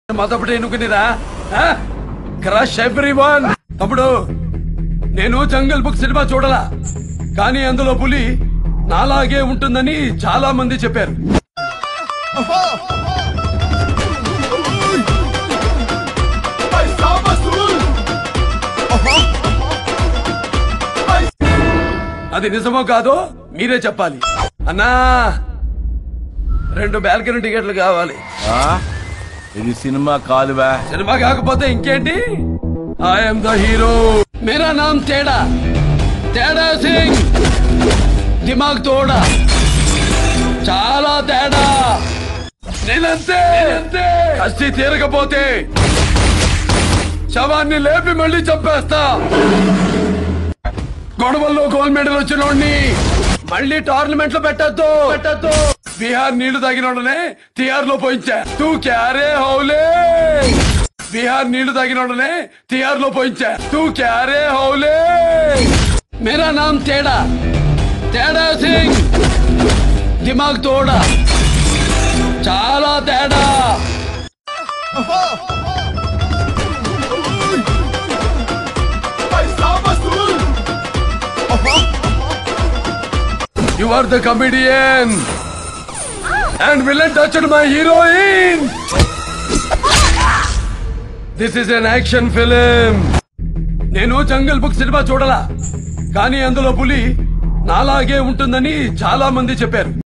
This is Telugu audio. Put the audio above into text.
మొదటి ఎన్నుకునిరా క్రష్ ఎవ్రీ వన్ తమ్ముడు నేను జంగల్ బుక్ సినిమా చూడలా కానీ అందులో పులి నాలాగే ఉంటుందని చాలా మంది చెప్పారు అది నిజమో కాదో మీరే చెప్పాలి అన్నా రెండు బాల్కనీ టికెట్లు కావాలి ఆ? ఇది సినిమా కాదువా సినిమా కాకపోతే ఇంకేంటి ఐఎమ్ ద హీరో మేరా నామ్ తేడా తేడా సింగ్ దిమాగ్ తోడా చాలా తేడా నేనంతే నేనంతే. కసి తీరకపోతే శవాన్ని లేపి మళ్ళీ చంపేస్తా గొడవల్లో గోల్డ్ మెడల్ వచ్చినోడిని మళ్ళీ టోర్నమెంట్ లో పెట్టద్దు పెట్టద్దు బీహార్ నీళ్లు తాగినోడనే తిహార్ లో పోయించా తూ క్యారే హౌలే బీహార్ నీళ్లు తాగినోడనే తిహార్ లో పోయించా తూ క్యారే హౌలే మేరా నామ్ తేడా తేడా సింగ్ దిమాగ్ తోడా చాలా తేడా You are the comedian. And villain touched my heroine. This is an action film. నేను జంగల్ బుక్ సినిమా చూడలా కానీ అందులో పులి నాలాగే ఉంటుందని చాలా మంది చెప్పారు